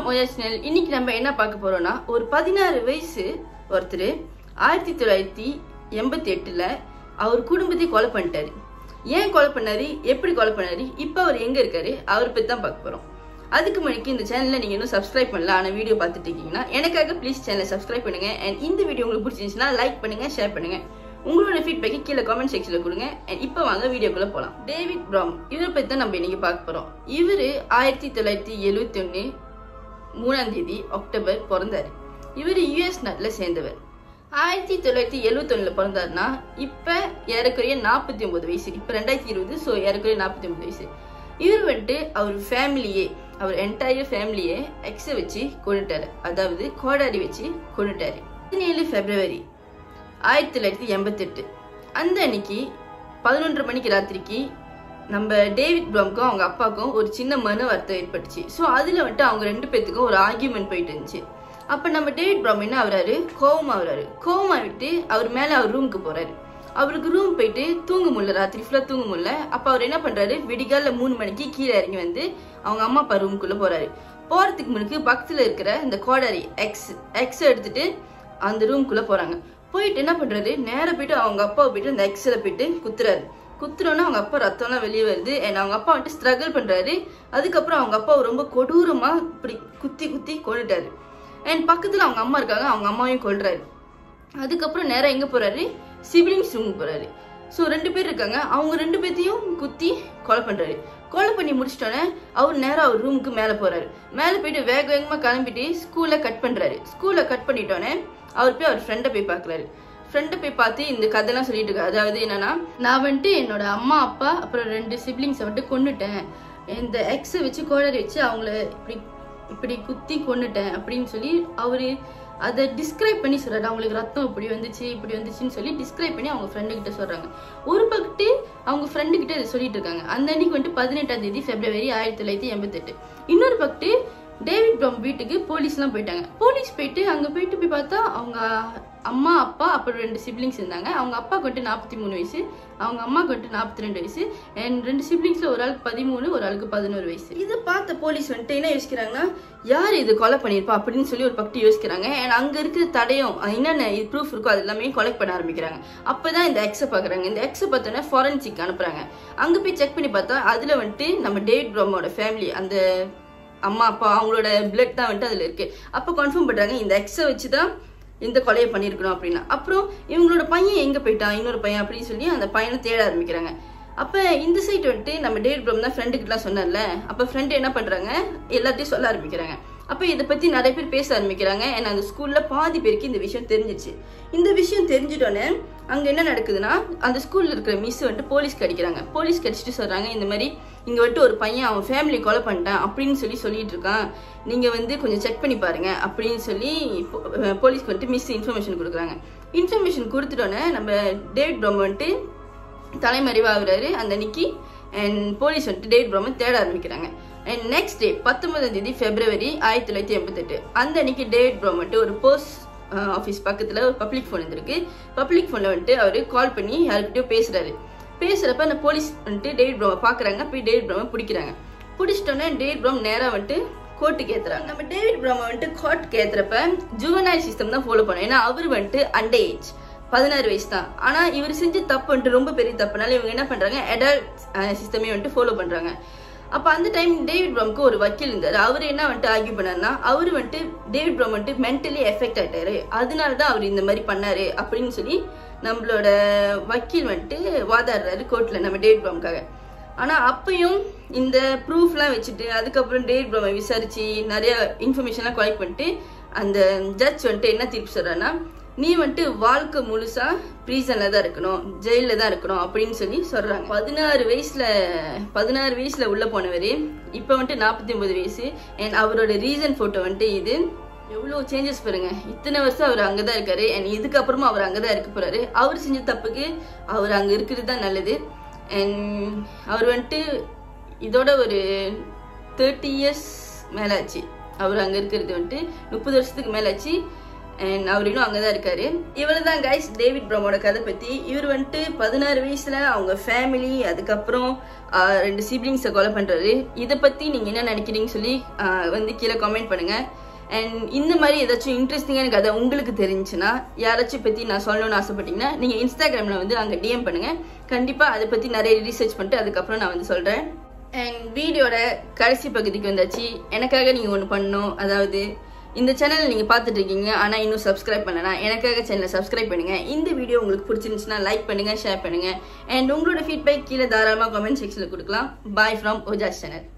ஓயா channel இன்னைக்கு நம்ம என்ன பார்க்க போறோம்னா ஒரு பதினாறு வயசு ஒருத்தர் ஆயிரத்தி தொள்ளாயிரத்தி எண்பத்தி எட்டுல அவர் குடும்பத்தை கொலை பண்ணிட்டாரு ஏன் கொலை பண்ணாரு எப்படி கொலை பண்ணாரு இப்போ அவர் எங்க இருக்காரு அவரை பத்தி தான் பார்க்க போறோம் அதுக்கு முன்னாடி இந்த சேனல்ல நீங்க இன்னும் சப்ஸ்கிரைப் பண்ணல ஆனா வீடியோ பார்த்துட்டு இருக்கீங்கன்னா எனக்காக ப்ளீஸ் சேனலை சப்ஸ்கிரைப் பண்ணுங்க அண்ட் இந்த வீடியோ உங்களுக்கு பிடிச்சிருந்துச்சுன்னா லைக் பண்ணுங்க ஷேர் பண்ணுங்க உங்களோட ஃபீட்பேக்கை கீழே காமெண்ட் செக்ஷன்ல கொடுங்க அண்ட் இப்போ வாங்க வீடியோக்குள்ள போலாம் டேவிட் ப்ராம் இவரை பத்தி தான் நம்ம இன்னைக்கு பார்க்க போறோம் இவரு ஆயிரத்தி தொள்ளாயிரத்தி எழுவத்தி ஒன்னு மூணாம் தேதி அக்டோபர் பிறந்தாரு இவர் யுஎஸ் நாட்டில் சேர்ந்தவர் ஆயிரத்தி தொள்ளாயிரத்தி எழுவத்தொன்னுல பிறந்தாருன்னா இப்போ ஏறக்குறைய நாற்பத்தி ஒன்பது வயசு இப்போ ரெண்டாயிரத்தி இருபது ஸோ ஏறக்குறைய நாற்பத்தி ஒன்பது வயசு இவர் வந்துட்டு அவர் ஃபேமிலியே அவர் என்டையர் ஃபேமிலியே எக்ஸை வச்சு கொண்டுட்டாரு அதாவது கோடாரி வச்சு கொண்டுட்டாரு பதினேழு பிப்ரவரி ஆயிரத்தி தொள்ளாயிரத்தி எண்பத்தெட்டு அந்த அன்னைக்கு பதினொன்றரை மணிக்கு ராத்திரிக்கு நம்ம டேவிட் ப்ராம்க்கும் அவங்க அப்பாவுக்கும் ஒரு சின்ன மன வருத்தம் ஏற்பட்டுச்சு ஸோ அதில் வந்துட்டு அவங்க ரெண்டு பேத்துக்கும் ஒரு ஆர்கியூமெண்ட் போயிட்டு இருந்துச்சு அப்போ நம்ம டேவிட் ப்ராம் என்ன ஆகுறாரு கோவம் ஆகுறாரு கோவம் ஆகிட்டு அவர் மேலே அவர் ரூமுக்கு போகிறாரு அவருக்கு ரூம் போயிட்டு தூங்க முடியல ராத்திரி ஃபுல்லாக தூங்க முடியல அப்போ அவர் என்ன பண்ணுறாரு விடிகால மூணு மணிக்கு கீழே இறங்கி வந்து அவங்க அம்மா அப்பா ரூமுக்குள்ளே போகிறாரு போகிறதுக்கு முன்னுக்கு பக்கத்தில் இருக்கிற இந்த கோடாரி எக்ஸ் எக்ஸ் எடுத்துட்டு அந்த ரூம்குள்ளே போகிறாங்க போயிட்டு என்ன பண்ணுறாரு நேராக போயிட்டு அவங்க அப்பாவை போயிட்டு அந்த எக்ஸில் போயிட்டு குத்துறாரு குத்துறோன்னா அவங்க அப்பா ரத்தம்லாம் வெளியே வருது அண்ட் அவங்க அப்பா வந்துட்டு ஸ்ட்ரகிள் பண்ணுறாரு அதுக்கப்புறம் அவங்க அப்பா ரொம்ப கொடூரமாக இப்படி குத்தி குத்தி கொண்டுட்டாரு அண்ட் பக்கத்தில் அவங்க அம்மா இருக்காங்க அவங்க அம்மாவையும் கொள்றாரு அதுக்கப்புறம் நேராக எங்கே போகிறாரு சிப்ளிங்ஸ் ரூமுக்கு போகிறாரு ஸோ ரெண்டு பேர் இருக்காங்க அவங்க ரெண்டு பேர்த்தையும் குத்தி கொலை பண்ணுறாரு கொலை பண்ணி முடிச்சிட்டோன்னே அவர் நேராக அவர் ரூமுக்கு மேலே போகிறாரு மேலே போயிட்டு வேக வேகமாக கிளம்பிட்டு ஸ்கூலில் கட் பண்ணுறாரு ஸ்கூலில் கட் பண்ணிட்டோன்னே அவர் போய் அவர் ஃப்ரெண்டை போய் பார்க்குறாரு ஃப்ரெண்டை போய் பார்த்து இந்த கதைலாம் சொல்லிட்டு இருக்காரு அதாவது என்னன்னா நான் வந்துட்டு என்னோட அம்மா அப்பா அப்புறம் ரெண்டு சிப்ளிங்ஸை வந்துட்டு கொண்டுட்டேன் இந்த எக்ஸை வச்சு கோடரி வச்சு அவங்கள இப்படி இப்படி குத்தி கொண்டுட்டேன் அப்படின்னு சொல்லி அவரு அதை டிஸ்கிரைப் பண்ணி சொல்றாரு அவங்களுக்கு ரத்தம் இப்படி வந்துச்சு இப்படி வந்துச்சுன்னு சொல்லி டிஸ்கிரைப் பண்ணி அவங்க ஃப்ரெண்டு கிட்ட சொல்றாங்க ஒரு பக்கத்து அவங்க ஃப்ரெண்டு கிட்ட இதை சொல்லிட்டு இருக்காங்க அந்த அன்னைக்கு வந்துட்டு பதினெட்டாம் தேதி பிப்ரவரி ஆயிரத்தி தொள்ளாயிரத்தி எண்பத்தெட்டு இன்னொரு பக்கத்து டேவிட் ப்ரம் வீட்டுக்கு போலீஸ்லாம் போயிட்டாங்க போலீஸ் போயிட்டு அங்கே போயிட்டு போய் பார்த்தா அவங்க அம்மா அப்பா அப்புறம் ரெண்டு சிப்ளிங்ஸ் இருந்தாங்க அவங்க அப்பாவுக்கு வந்துட்டு நாற்பத்தி மூணு வயசு அவங்க அம்மாவுக்கு வந்துட்டு நாற்பத்தி ரெண்டு வயசு அண்ட் ரெண்டு சிப்ளிங்ஸில் ஒரு ஆளுக்கு பதிமூணு ஒரு ஆளுக்கு பதினோரு வயசு இதை பார்த்த போலீஸ் வந்துட்டு என்ன யோசிக்கிறாங்கன்னா யார் இது கொலை பண்ணியிருப்பா அப்படின்னு சொல்லி ஒரு பக்கத்து யோசிக்கிறாங்க அண்ட் அங்கே இருக்கிற தடையும் என்னென்ன இது ப்ரூஃப் இருக்கோ அது எல்லாமே கொலெக்ட் பண்ண ஆரம்பிக்கிறாங்க அப்போ தான் இந்த எக்ஸை பார்க்குறாங்க இந்த எக்ஸை பார்த்தோன்னே ஃபாரன்சிக் அனுப்புகிறாங்க அங்கே போய் செக் பண்ணி பார்த்தா அதில் வந்துட்டு நம்ம டேவிட் ப்ரோமோட ஃபேமிலி அந்த அம்மா அப்பா அவங்களோட பிளட் தான் வந்துட்டு அதில் இருக்கு அப்போ கன்ஃபார்ம் பண்ணுறாங்க இந்த எக்ஸை வச்சு தான் இந்த கொலையை பண்ணியிருக்கணும் அப்படின்னா அப்புறம் இவங்களோட பையன் எங்கே போயிட்டான் இன்னொரு பையன் அப்படின்னு சொல்லி அந்த பையனை தேட ஆரம்பிக்கிறாங்க அப்போ இந்த சைட் வந்துட்டு நம்ம டேவிட் ப்ரோம் தான் ஃப்ரெண்டுக்கிட்டலாம் சொன்னார்ல அப்போ ஃப்ரெண்டு என்ன பண்ணுறாங்க எல்லாத்தையும் சொல்ல ஆரம்பிக்கிறாங்க அப்போ இதை பற்றி நிறைய பேர் பேச ஆரம்பிக்கிறாங்க ஏன்னா அந்த ஸ்கூலில் பாதி பேருக்கு இந்த விஷயம் தெரிஞ்சிச்சு இந்த விஷயம் தெரிஞ்சிட்டோன்னே அங்கே என்ன நடக்குதுன்னா அந்த ஸ்கூலில் இருக்கிற மிஸ் வந்துட்டு போலீஸ்க்கு அடிக்கிறாங்க போலீஸ் அடிச்சுட்டு சொல்கிறாங்க இந்த மாதிரி இங்கே வந்துட்டு ஒரு பையன் அவன் ஃபேமிலி கொலை பண்ணிட்டான் அப்படின்னு சொல்லி சொல்லிட்டு இருக்கான் நீங்கள் வந்து கொஞ்சம் செக் பண்ணி பாருங்க அப்படின்னு சொல்லி போலீஸ்க்கு வந்துட்டு மிஸ் இன்ஃபர்மேஷன் கொடுக்குறாங்க இன்ஃபர்மேஷன் கொடுத்துட்டோன்னே நம்ம டேவிட் ப்ரோம் வந்துட்டு தலைமறைவாகிறாரு அந்த அன்னைக்கு அண்ட் போலீஸ் வந்துட்டு டேவிட் ப்ரோமை தேட ஆரம்பிக்கிறாங்க அண்ட் நெக்ஸ்ட் டே பத்தொன்பதாம் தேதி பிப்ரவரி ஆயிரத்தி தொள்ளாயிரத்தி எண்பத்தெட்டு அந்த அன்னைக்கு டேவிட் ப்ரோம் வந்துட்டு ஒரு போஸ்ட் ஆஃபீஸ் பக்கத்தில் ஒரு பப்ளிக் ஃபோன் இருந்திருக்கு பப்ளிக் ஃபோனில் வந்துட்டு அவர் கால் பண்ணி யாருக்கிட்டயோ பேசுகிறாரு பேசுகிறப்ப அந்த போலீஸ் வந்துட்டு டேவிட் ப்ரோமை பார்க்குறாங்க போய் டேவிட் ப்ரோமை பிடிக்கிறாங்க பிடிச்சிட்டோன்னே டேவிட் ப்ரோம் நேராக வந்துட்டு கோர்ட்டுக்கு ஏற்றுறாங்க நம்ம டேவிட் ப்ரோமை வந்துட்டு கோர்ட்டுக்கு ஏற்றுறப்ப ஜுவனாய் சிஸ்டம் தான் ஃபாலோ பண்ணோம் ஏன்னா அவர் வந்துட்டு அண்டர் ஏஜ் பதினாறு வயசு தான் ஆனால் இவர் செஞ்ச தப்பு வந்துட்டு ரொம்ப பெரிய தப்புனால இவங்க என்ன பண்ணுறாங்க அடல்ட் சிஸ்டமே வந்துட்டு ஃபாலோ பண்ணுறாங்க அப்போ அந்த டைம் டேவிட் ப்ரோம்க்கு ஒரு வக்கீல் இருந்தார் அவர் என்ன வந்துட்டு ஆர்கியூ பண்ணார்னா அவர் வந்துட்டு டேவிட் ப்ரோம் வந்துட்டு மென்டலி எஃபெக்ட் ஆயிட்டாரு அதனால தான் அவர் இந்த மாதிரி பண்ணாரு அப்படின்னு சொல்லி நம்மளோட வக்கீல் வந்துட்டு வாதாடுறாரு கோர்ட்டில் நம்ம டேவிட் ப்ரோம்காக ஆனால் அப்பையும் இந்த ப்ரூஃப்லாம் வச்சுட்டு அதுக்கப்புறம் டேவிட் ப்ரோமை விசாரித்து நிறைய இன்ஃபர்மேஷன்லாம் கலெக்ட் பண்ணிட்டு அந்த ஜட்ஜ் வந்துட்டு என்ன தீர்ப்பு சொல்கிறான்னா நீ வந்துட்டு வாழ்க்கை முழுசா ப்ரீசன்ல தான் இருக்கணும் ஜெயில தான் இருக்கணும் அப்படின்னு சொல்லி சொல்றாங்க பதினாறு வயசுல பதினாறு வயசுல உள்ள போனவர் இப்போ வந்துட்டு நாற்பத்தி ஒன்பது வயசு அண்ட் அவரோட ரீசன் போட்டோ வந்துட்டு இது எவ்வளோ சேஞ்சஸ் பாருங்க இத்தனை வருஷம் அவர் அங்கே தான் இருக்காரு அண்ட் இதுக்கப்புறமா அவர் அங்கே தான் இருக்க போறாரு அவர் செஞ்ச தப்புக்கு அவர் அங்கே இருக்கிறது தான் நல்லது அண்ட் அவர் வந்துட்டு இதோட ஒரு தேர்ட்டி இயர்ஸ் மேலாச்சு அவர் அங்கே இருக்கிறது வந்துட்டு முப்பது வருஷத்துக்கு மேலாச்சு அண்ட் அவர் இன்னும் அங்கே தான் இருக்காரு இவர் தான் கைஸ் டேவிட் ப்ரமோட கதை பற்றி இவர் வந்துட்டு பதினாறு வயசில் அவங்க ஃபேமிலி அதுக்கப்புறம் ஆஹ், ரெண்டு சிப்ளிங்ஸை கொலை பண்ணுறாரு இதை பற்றி நீங்கள் என்ன நினைக்கிறீங்கன்னு சொல்லி ஆஹ், வந்து கீழே கமெண்ட் பண்ணுங்கள் அண்ட் இந்த மாதிரி ஏதாச்சும் இன்ட்ரெஸ்டிங்கான கதை உங்களுக்கு தெரிஞ்சுன்னா யாராச்சும் பற்றி நான் சொல்லணும்னு ஆசைப்பட்டீங்கன்னா நீங்கள் இன்ஸ்டாகிராமில் வந்து அங்கே டிஎம் பண்ணுங்கள் கண்டிப்பாக அதை பற்றி நிறைய ரீசர்ச் பண்ணிட்டு அதுக்கப்புறம் நான் வந்து சொல்கிறேன் அண்ட் வீடியோட கடைசி பகுதிக்கு வந்தாச்சு எனக்காக நீங்கள் ஒன்று பண்ணணும் அதாவது இந்த சேனல் நீங்கள் பார்த்துட்டு இருக்கீங்க ஆனால் இன்னும் சப்ஸ்கிரைப் பண்ணலனா எனக்காக சேனலை சப்ஸ்கிரைப் பண்ணுங்கள் இந்த வீடியோ உங்களுக்கு பிடிச்சிருந்துச்சுன்னா லைக் பண்ணுங்கள் ஷேர் பண்ணுங்கள் அண்ட் உங்களோட ஃபீட்பேக் கீழே தாராளமாக கமெண்ட் செக்ஷனில் கொடுக்கலாம் பாய் ஃப்ரம் ஓஜாஸ் சேனல்